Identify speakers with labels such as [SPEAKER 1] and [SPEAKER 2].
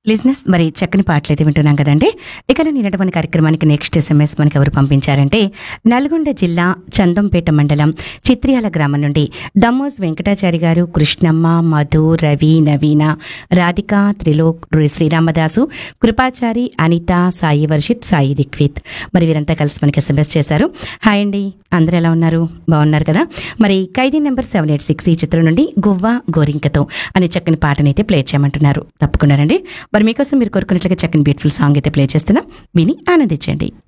[SPEAKER 1] లిజినెస్ మరి చక్కని పాటలు అయితే వింటున్నాం కదండి ఇక నిన్నటి కార్యక్రమానికి నెక్స్ట్ ఎస్ఎంఎస్ మనకి ఎవరు పంపించారంటే నల్గొండ జిల్లా చందంపేట మండలం చిత్రియాల గ్రామం నుండి దమ్మోస్ వెంకటాచారి గారు కృష్ణమ్మ మధు రవి నవీన రాధిక త్రిలోక్ శ్రీరామదాసు కృపాచారి అనిత సాయి వర్షిత్ సాయి రిక్విత్ మరి వీరంతా కలిసి మనకి ఎస్ఎంఎస్ చేశారు హాయ్ అండి అందరూ ఎలా ఉన్నారు బాగున్నారు కదా మరి Khaidi number seven eight six ఈ చిత్రం నుండి గువ్వ గోరింకతో అనే చక్కని పాటనైతే అయితే ప్లే చేయమంటున్నారు తప్పకుండా రండి మరి మీకోసం మీరు కోరుకున్నట్లుగా చక్కని బ్యూటిఫుల్ సాంగ్ అయితే ప్లే చేస్తున్నా విని ఆనందించండి